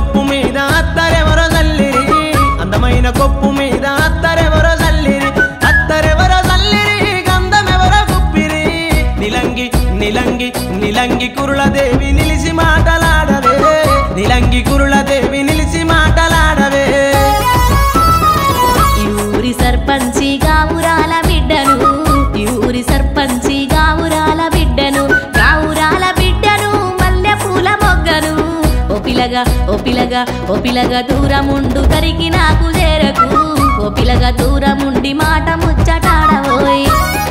కొప్పు మీద అత్తరెవరో జల్లిరి అందమైన కొప్పు మీద అత్తరెవరో జల్లిరి అత్తరెవరో జల్లిరి గంధమెవరో గుప్పిరి నిలంగి నిలంగి నిలంగి కురులదేవి నిలిసి మాటలాడవే నిలంగి కురులదేవి నిలిసి మాటలాడవే ఈ ఊరి సర్పంచి గావురాల బిడ్డను ఈ ఊరి సర్పంచి గావురాల బిడ్డను గావురాల బిడ్డను మల్లె పూల మొగ్గను ఓ పిలగా ఓ పిలగా ఓ పిలగా దూరముండు తరికి నాకు చేరకు ఓ పిలగా దూరముండి మాట ముచ్చటాడవోయ్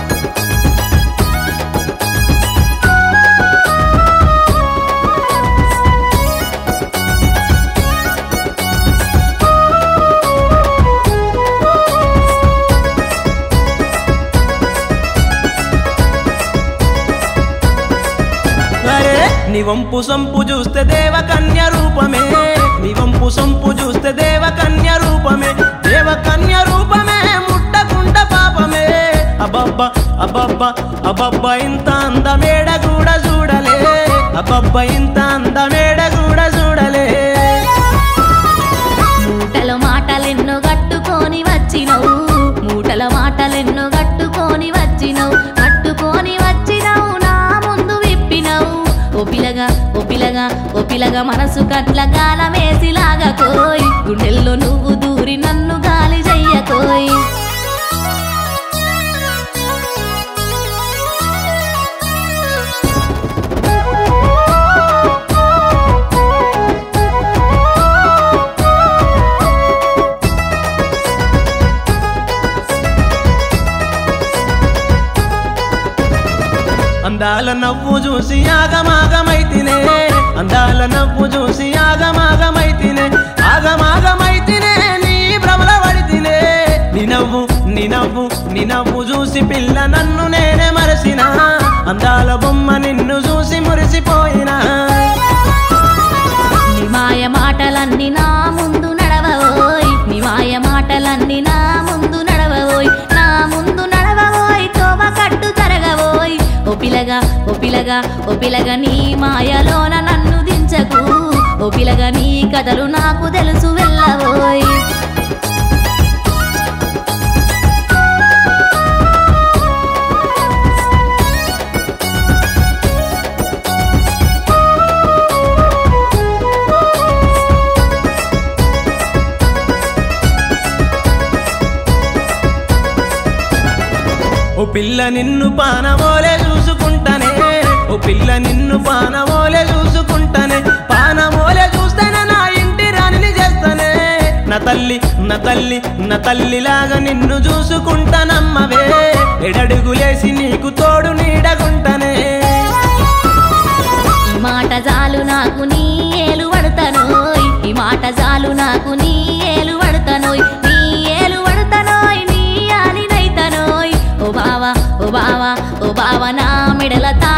అరే నీ వంపు సొంపు చూస్తే దేవకన్య రూపమే నీ వంపు సొంపు చూస్తే దేవకన్య రూపమే దేవకన్య రూపమే ముట్టకుండ పాపమే అబ్బబ్బ అబ్బబ్బ అబ్బబ్బ ఇంత అందమేడ కూడా చూడలే అబ్బబ్బ ఇంత అందమేడ కూడా చూడలే మూటల మాటలెన్నో కట్టుకొని వచ్చినవు మూటల మాటలెన్నో కట్టుకొని వచ్చినవు కట్టుకొని వచ్చినవు నా ముందు విప్పినవు ఓ పిలగా ఓ పిలగా ఓ పిలగా మనసు కట్ల గాలమేసిలాగా కోయ్ గుండెల్లో నువ్వు దూరి నన్ను గాలి చెయ్యకోయ్ అందాల నవ్వు చూసి ఆగమాగమైతినే అందాల నవ్వు చూసి ఆగమాగమైతినే ఆగమాగమైతినే నీ భ్రమల పడితినే నీ నవ్వు నీ నవ్వు నీ నవ్వు చూసి పిల్ల నన్ను నేనే మరసిన అందాల బొమ్మ నిన్ను చూసి మురిసిపోయినా నీ మాయ మాటలన్నీ నా ముందు నడవోయ్ నీ మాయ మాటలన్నీ నా ముందు నడవోయ్ నా ముందు నడవోయ్ తోవ కట్టు తరగవోయ్ ఓ పిలగా ఓ పిలగా ఓ పిలగా నీ మాయలోన నన్ను దించకు ఓ పిలగా నీ కథలు నాకు తెలుసు వెళ్ళవోయ్ ఓ పిల్ల నిన్ను పానమోలే చూసుకుంటానే ఓ పిల్ల నిన్ను పానమోలే చూసుకుంటానే పానమోలే చూస్తేనే నా ఇంటి రాణిని చేస్తానే నా తల్లి నా తల్లి నా తల్లిలాగా నిన్ను చూసుకుంటానమ్మవే ఎడడుగులేసి నీకు తోడు నీడగుంటనే ఈ మాట జాలు నాకు నీ ఏలు పడతానోయ్ ఈ మాట జాలు నాకు నీ ఏలు పడతానోయ్ నీ ఏలు పడతానోయ్ నీ ఆలినైతనోయ్ ఓ బావా ఓ బావా ఓ బావా నా మెడల తా